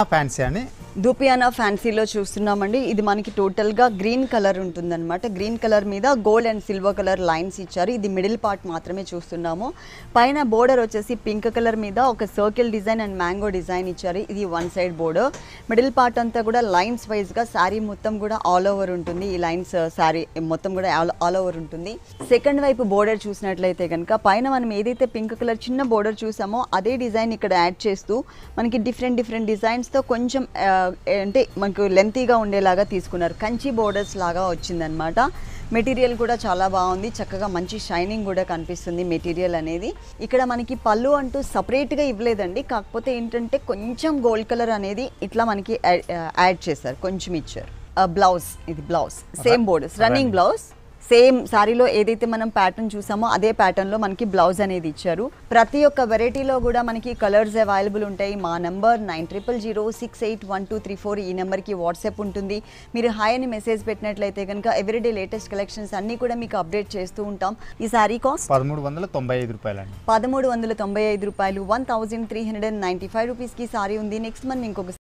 fancy అని దూపియానా ఫ్యాన్సీలో చూస్తున్నామండి ఇది మనకి టోటల్గా గ్రీన్ కలర్ ఉంటుందన్నమాట గ్రీన్ కలర్ మీద gold and silver colour lines ఇచ్చారు ఇది మిడిల్ పార్ట్ మాత్రమే చూస్తున్నాము పైన బోర్డర్ వచ్చేసి పింక్ కలర్ మీద ఒక circle design and mango design ఇచ్చారు ఇది one side border middle part అంతా కూడా లైన్స్ వైజ్గా శారీ మొత్తం కూడా ఆల్ ఓవర్ ఉంటుంది ఈ లైన్స్ శారీ మొత్తం కూడా ఆల్ ఓవర్ ఉంటుంది సెకండ్ వైపు బోర్డర్ చూసినట్లయితే కనుక పైన మనం ఏదైతే పింక్ కలర్ చిన్న బోర్డర్ చూసామో అదే డిజైన్ ఇక్కడ యాడ్ చేస్తూ మనకి డిఫరెంట్ డిఫరెంట్ డిజైన్స్తో కొంచెం ఆ, అంటే మనకు లెంతీగా ఉండేలాగా తీసుకున్నారు కంచి బోర్డర్స్ లాగా వచ్చిందనమాట మెటీరియల్ కూడా చాలా బాగుంది చక్కగా మంచి షైనింగ్ కూడా కనిపిస్తుంది మెటీరియల్ అనేది ఇక్కడ మనకి పళ్ళు అంటూ సపరేట్గా ఇవ్వలేదండి కాకపోతే ఏంటంటే కొంచెం గోల్డ్ కలర్ అనేది ఇట్లా మనకి యాడ్ యాడ్ చేశారు కొంచెం ఇచ్చారు బ్లౌజ్ ఇది blouse same borders running blouse same శారీలో ఏదైతే మనం ప్యాటర్న్ చూసామో అదే ప్యాటర్న్లో మనకి బ్లౌజ్ అనేది ఇచ్చారు ప్రతి ఒక్క వెరైటీలో కూడా మనకి కలర్స్ అవైలబుల్ ఉంటాయి మా number nine triple zero six eight one two three four ఈ నెంబర్కి వాట్సాప్ ఉంటుంది మీరు హాయ్ అని మెసేజ్ పెట్టినట్లయితే కనుక ఎవ్రీడే లేటెస్ట్ కలెక్షన్స్ అన్నీ కూడా మీకు అప్డేట్ చేస్తూ ఉంటాం ఈ శారీ కాస్ట్ పదమూడు వందల తొంభై ఐదు రూపాయలండి పదమూడు వందల తొంభై ఐదు రూపాయలు one thousand three hundred and ninety five రూపీస్కి సారీ ఉంది నెక్స్ట్ మనం ఇంకొక